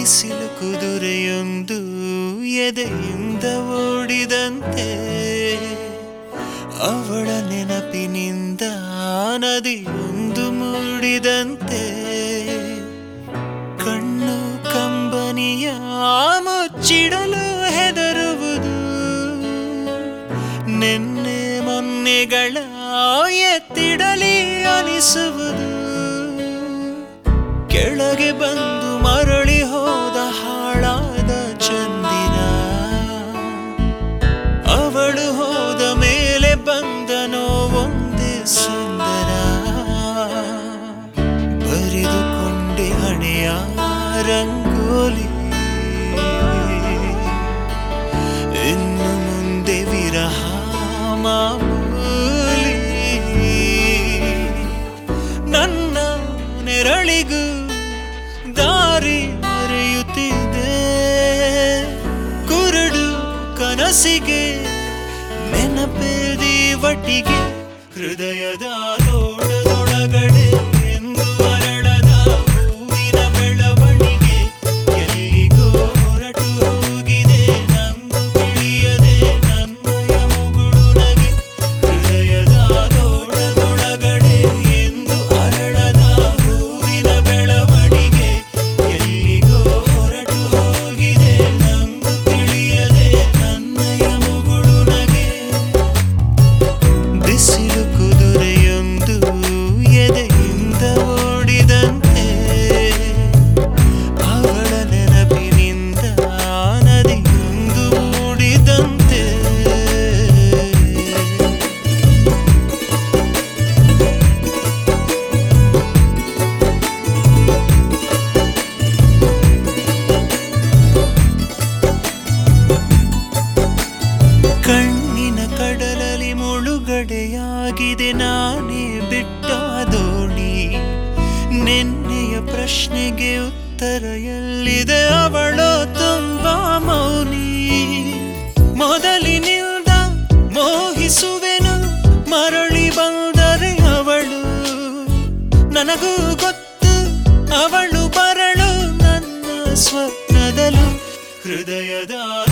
ಬಿಸಿಲು ಕುದುರೆಯೊಂದು ಎದೆಯಿಂದ ಓಡಿದಂತೆ ಅವಳ ನೆನಪಿನಿಂದ ನದಿಯೊಂದು ಮೂಡಿದಂತೆ ಕಣ್ಣು ಕಂಬನಿಯ ಮುಚ್ಚಿಡಲು ಹೆದರುವುದು ನಿನ್ನೆ ಮೊನ್ನೆಗಳ ಎತ್ತಿಡಲಿ ಅನಿಸುವುದು ಕೆಳಗೆ ಬಂದು ಮರಳಿ ಹೋದ ಹಾಳಾದ ಚಂದಿರ ಅವಳು ಹೋದ ಮೇಲೆ ಬಂದನೋ ಒಂದೇ ಸುಂದರ ಬರೆದುಕೊಂಡೆ ಹಣೆಯ ರಂಗೋಲಿ ಇನ್ನು ಮುಂದೆ ವಿರಹ ಮಾಮೂಲಿ ನನ್ನ ನೆರಳಿಗೂ ದಾರಿ ಮರೆಯುತ್ತಿದೆ ಕುರುಡು ಕನಸಿಗೆ ನೆನಪೇದಿ ಒಟ್ಟಿಗೆ ಹೃದಯದ ತೋಟದೊಳಗಡೆ ಎಂದು ಅರಳದ ಹೂವಿನ ಬೆಳವಣಿಗೆ ಎಲ್ಲಿಗೋ ಹೊರಟು ಹೋಗಿದೆ ನಂದು ತಿಳಿಯದೆ ನನ್ನಯ ಮುಗುಳು ನಗೆ ಹೃದಯದ ತೋಟದೊಳಗಡೆ ಎಂದು ಅರಳದ ಹೂವಿನ ಬೆಳವಣಿಗೆ ಎಲ್ಲಿಗೋ ಹೊರಟು ಹೋಗಿದೆ ನಂದು ತಿಳಿಯದೆ ನನ್ನಯ ಮುಗುಳು ನಗೆ ಬಿಸಿಲು ಕುದುರೆಯೊಂದು ಎದೆಯಿಂದ ಓಡಿದಂತೆ ಅವಳ ನೆನಪಿನಿಂದ ನದಿಯೊಂದು ಮೂಡಿದಂತೆ ಕಣ್ಣಿನ ಕಡಲಲ್ಲಿ ಮುಳುಗಡೆಯಾಗಿದೆ ನಾನೇ ಬಿಟ್ಟ ದೋಣಿ ನಿನ್ನೆಯ ಪ್ರಶ್ನೆಗೆ ಉತ್ತರ ಎಲ್ಲಿದೆ ಅವಳು ತುಂಬಾ ಮೌನಿ ಮೊದಲಿನಿಂದ ಮೋಹಿಸುವೆನು ಮರಳಿ ಬಂದರೆ ಅವಳು ನನಗೂ ಗೊತ್ತು ಅವಳು ಬರಳು ನನ್ನ ಸ್ವಪ್ನದಲು ಹೃದಯದ